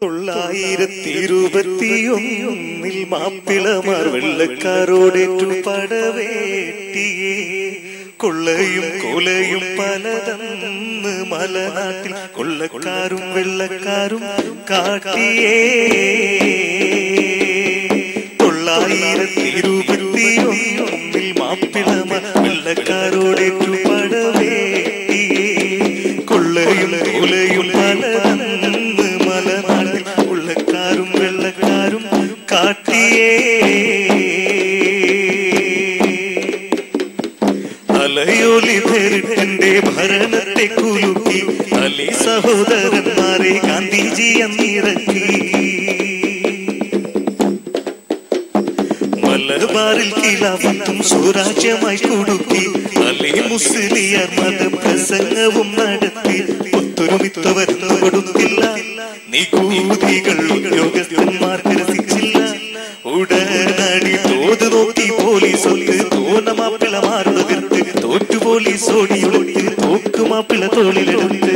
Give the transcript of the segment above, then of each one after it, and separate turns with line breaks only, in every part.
തൊള്ളായിരത്തി ഇരുപത്തിയൊന്നിൽ മാപ്പിളമാർ വെള്ളക്കാരോടേറ്റു പടവേട്ടിയേ കൊള്ളയും കൊലയും പലതന്ന് മലനാട്ടിൽ കൊള്ളക്കാരും വെള്ളക്കാരും കാട്ടിയേ തൊള്ളായിരത്തി ഇരുപത്തിയൊന്നിൽ മാപ്പിളമാർ വെള്ളക്കാരോടേറ്റു പടവേട്ടിയേ കൊള്ളയും കൊലയും പലതന്ന് മലനാട്ടിൽ ഉള്ളക്കാരും വെള്ളക്കാരും കാട്ടിയേ അലയോലി ഭരിട്ടന്റെ ഭരണത്തെ കുലുക്കി അലി സഹോദരന്മാരെ ഗാന്ധിജി അന്നിറക്കി മലബാറിൽ കിലാഫത്തും സ്വരാജ്യമായി കൊടുക്കി അലി മുസ്ലിയർ മതപ്രസംഗവും നടത്തി ഒത്തൊരുമിത്തവരുന്നു കൊടുത്തില്ല നികൂതികൾ ഉദ്യോഗസ്ഥന്മാർക്ക് രസിച്ചില്ല ഉടനടി തോത് നോക്കി പോലീസ് ഒത്ത് തോന്നമാപ്പിളമാരുടെ തീർത്ത് തോറ്റു പോലീസ് ഓടിയൊടുത്ത് തോക്കുമാപ്പിള തോളിലെടുത്ത്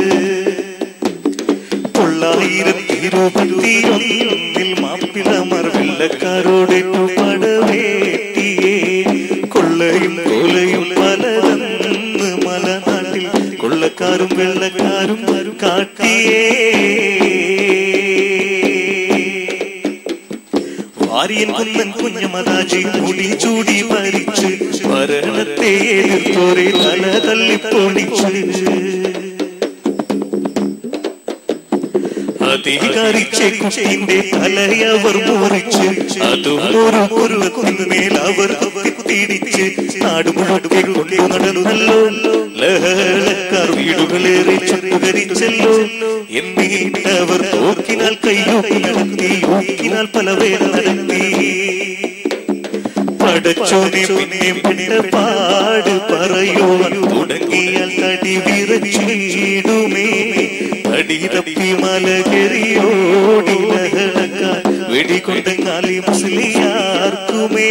തൊള്ളായിരത്തി ഇരുപത്തിയൊന്നിൽ മാപ്പിളമാർ വെള്ളക്കാരോടേറ്റു പടവേട്ടിയേ കൊള്ളയും കൊലയും പലതന്ന് മലനാട്ടിൽ കൊള്ളക്കാരും വെള്ളക്കാരും കാട്ടിയേ വാരിയൻ കുന്നൻ കുഞ്ഞമതാജി മുടി ചൂടി ഭരിച്ച് ഭരണത്തെ എതിർത്തോരെ തല തള്ളിപ്പൊളിച്ച് അധികാരിച്ച കുട്ടിന്റെ തലയവർ മുറിച്ച് അതും ഒരു പുരുവത്തിന്മേൽ അവർ കുത്തിപ്പിടിച്ച് നാട് മുഴുവൻ കൊണ്ടു നടന്നല്ലോ ലഹളക്കാർ വീടുകളേറെ ചുട്ടുകരിച്ചല്ലോ എന്നിട്ടവർ തോക്കിനാൽ കയ്യൂക്കി നടത്തി യൂക്കിനാൽ പല വേല നടത്തി പടച്ചോനെ പിന്നെ പിന്നെ പാട് പറയുവാൻ തുടങ്ങിയാൽ തടി വിറച്ചിടുമേ തടി തപ്പി മലകെറിയോടി ലഹളക്കാൻ വെടികൊണ്ടെങ്ങാലി മുസ്ലിയാർക്കുമേ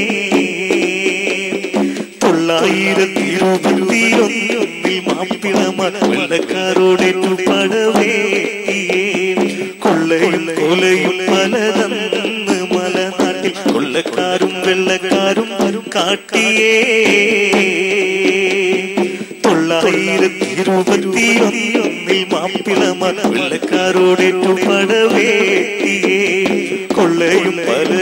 തൊള്ളായിരത്തി ഇരുപത്തിയൊന്നിൽ മാപ്പിളമാർ വെള്ളക്കാരോടേറ്റു പടവേട്ടിയേ കൊള്ളയും കൊലയും പലതന്ന് മലനാട്ടിൽ കൊള്ളക്കാരും വെള്ളക്കാരും കാട്ടിയേ തൊള്ളായിരത്തി ഇരുപത്തിയൊന്നിൽ മാപ്പിളമാർ വെള്ളക്കാരോടേറ്റു പടവേട്ടിയേ കൊള്ളയും പല